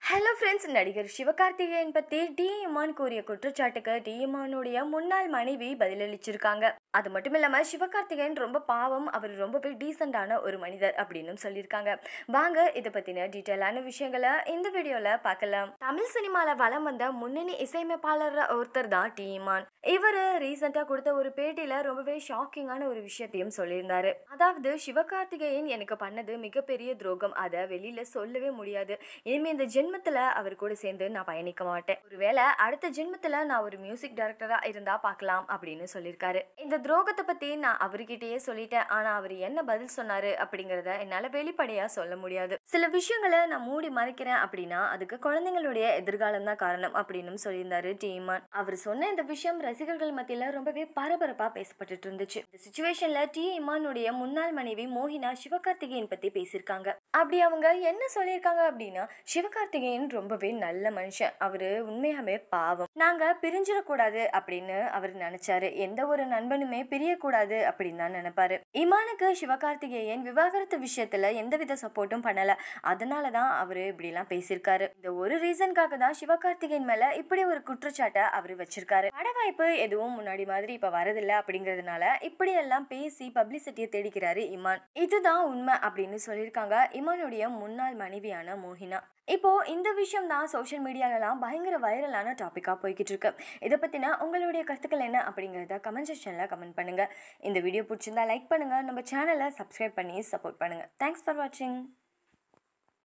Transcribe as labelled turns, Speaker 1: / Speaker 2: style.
Speaker 1: hello friends நடிகர் சிவகார்த்திகேயன் பற்றி D Imman கூறிய குற்றச்சாட்டுக்கு டி இமானுடைய முன்னாள் மனைவி பதிலளிச்சிருக்காங்க அது மட்டும் இல்லாமல் சிவகார்த்திகேயன் ரொம்ப பாவம் அவர் ரொம்பவே டீசெண்டான ஒரு மனிதர் அப்படின்னு சொல்லியிருக்காங்க வாங்க இதை பற்றின டீட்டெயிலான விஷயங்களை இந்த வீடியோவில் பார்க்கலாம் தமிழ் சினிமாவில் வலம் வந்த முன்னணி இசையமைப்பாளர் ஒருத்தர் தான் டி இமான் இவர் ரீசெண்டாக கொடுத்த ஒரு பேட்டியில் ரொம்பவே ஷாக்கிங்கான ஒரு விஷயத்தையும் சொல்லியிருந்தாரு அதாவது சிவகார்த்திகேயன் எனக்கு பண்ணது மிகப்பெரிய துரோகம் அதை வெளியில் சொல்லவே முடியாது இனிமே இந்த ஜென்மத்தில் அவர் கூட சேர்ந்து நான் பயணிக்க மாட்டேன் ஒருவேளை அடுத்த ஜென்மத்தில் நான் ஒரு மியூசிக் டைரக்டராக இருந்தால் பார்க்கலாம் அப்படின்னு சொல்லியிருக்காரு இந்த துரோகத்தை பற்றி நான் அவர்கிட்டயே சொல்லிட்டேன் ஆனால் அவர் என்ன பதில் சொன்னாரு அப்படிங்கிறத என்னால் வெளிப்படையாக சொல்ல முடியாது சில விஷயங்களை நான் மூடி மறைக்கிறேன் அப்படின்னா அதுக்கு குழந்தைங்களுடைய எதிர்காலம் தான் காரணம் அப்படின்னு சொல்லியிருந்தாரு டீமான் அவர் சொன்ன இந்த விஷயம் ரசிகர்கள் மத்தியில் ரொம்பவே பரபரப்பாக பேசப்பட்டுட்டு இருந்துச்சு இந்த சுச்சுவேஷன்ல டி இமானுடைய முன்னாள் மனைவி மோகினா சிவகார்த்திகேயன் பத்தி பேசியிருக்காங்க அப்படி அவங்க என்ன சொல்லியிருக்காங்க அப்படின்னா சிவகார்த்திகேயன் ரொம்பவே நல்ல மனுஷன் அவரு உண்மையாவே பாவம் நாங்க பிரிஞ்சிடக்கூடாது அப்படின்னு அவர் நினைச்சாரு எந்த ஒரு நண்பனுமே பிரியக்கூடாது அப்படின்னு தான் நினைப்பாரு இமானுக்கு சிவகார்த்திகேயன் விவாகரத்து விஷயத்துல எந்தவித சப்போர்ட்டும் பண்ணல அதனால தான் அவரு இப்படிலாம் பேசியிருக்காரு இந்த ஒரு ரீசனுக்காக தான் சிவகார்த்திகேயன் மேல இப்படி ஒரு குற்றச்சாட்டை அவர் வச்சிருக்காரு பட வாய்ப்பு எதுவும் முன்னாடி மாதிரி இப்ப வரதில்ல அப்படிங்கறதுனால இப்படி எல்லாம் பேசி பப்ளிசிட்டியை தேடிக்கிறாரு இமான் இதுதான் உண்மை அப்படின்னு சொல்லியிருக்காங்க இமானுடைய முன்னாள் மனைவியான மோகினா இப்போ இந்த விஷயம் தான் சோஷியல் மீடியாலலாம் பயங்கர வைரலான டாப்பிக்காக போய்கிட்டு இருக்கு இதை பற்றின உங்களுடைய கருத்துக்கள் என்ன அப்படிங்கிறத கமெண்ட் செக்ஷனில் கமெண்ட் பண்ணுங்கள் இந்த வீடியோ பிடிச்சிருந்தா லைக் பண்ணுங்கள் நம்ம சேனலை சப்ஸ்கிரைப் பண்ணி சப்போர்ட் பண்ணுங்கள் தேங்க்ஸ் ஃபார் வாட்சிங்